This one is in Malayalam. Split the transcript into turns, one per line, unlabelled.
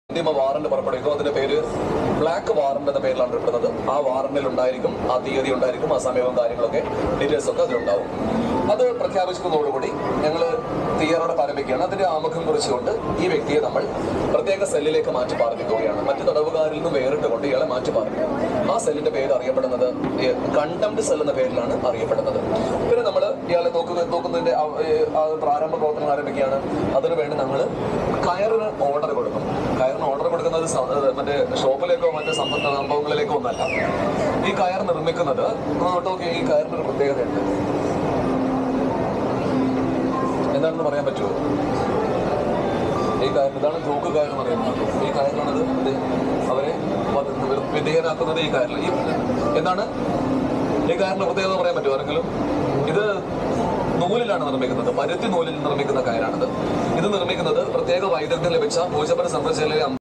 അന്തിമ വാറന്റ് പുറപ്പെടുവിക്കും അതിന്റെ പേര് ബ്ലാക്ക് വാറന്റ് എന്ന പേരിലാണ് അറിയപ്പെടുന്നത് ആ വാറന്റിൽ ഉണ്ടായിരിക്കും ആ തീയതി ഉണ്ടായിരിക്കും ആ സമയവും കാര്യങ്ങളൊക്കെ ഡീറ്റെയിൽസ് ഒക്കെ അതിലുണ്ടാവും അത് പ്രഖ്യാപിക്കുന്നതോടുകൂടി ഞങ്ങൾ തയ്യാറെടുപ്പ് ആരംഭിക്കുകയാണ് അതിന്റെ ആമുഖം കുറിച്ചുകൊണ്ട് ഈ വ്യക്തിയെ നമ്മൾ പ്രത്യേക സെല്ലിലേക്ക് മാറ്റി പാർപ്പിക്കുകയാണ് മറ്റു തടവുകാരിൽ നിന്ന് വേറിട്ടുകൊണ്ട് ഇയാളെ മാറ്റി പാർപ്പിക്കും ആ സെല്ലിന്റെ പേര് അറിയപ്പെടുന്നത് കണ്ടംപ്റ്റ് സെൽ എന്ന പേരിലാണ് അറിയപ്പെടുന്നത് പിന്നെ നമ്മൾ ഇയാളെ നോക്കുക നോക്കുന്നതിന്റെ ആ, ഏ, ആ പ്രാരംഭ പ്രവർത്തനം ആരംഭിക്കുകയാണ് അതിനു വേണ്ടി നമ്മൾ കയറിന് ഓർഡർ കൊടുക്കും കയറിന് ഓർഡർ കൊടുക്കുന്നത് സ- ഏ, മറ്റേ ഷോപ്പിലേക്കോ മറ്റു സംഭ- സംഭവങ്ങളിലേക്കോ ഒന്നല്ല ഈ കയർ നിർമ്മിക്കുന്നത് നോട്ടോക്കെ ഈ കയറിനൊരു പ്രത്യേകതയുണ്ട് എന്താണെന്ന് പറയാൻ പറ്റുമോ ഈ കയർ ഇതാണ് തൂക്ക് കയർ എന്ന് പറയുന്നത് ഈ കയറിലാണത് ഇത് അവരെ വധ- വിധേയനാക്കുന്നത് ഈ കയറിൽ ഈ എന്താണ് ഈ കയറിന്റെ പ്രത്യേകത പറയാൻ പറ്റുമോ ആരെങ്കിലും ഇത് നൂലിലാണ് നിർമ്മിക്കുന്നത് പരുത്തി നൂലിൽ നിർമ്മിക്കുന്ന കയറാണിത് ഇത് നിർമ്മിക്കുന്നത് പ്രത്യേക വൈദഗ്ധ്യം ലഭിച്ച ഭോജപുര സംരക്ഷണയിലെ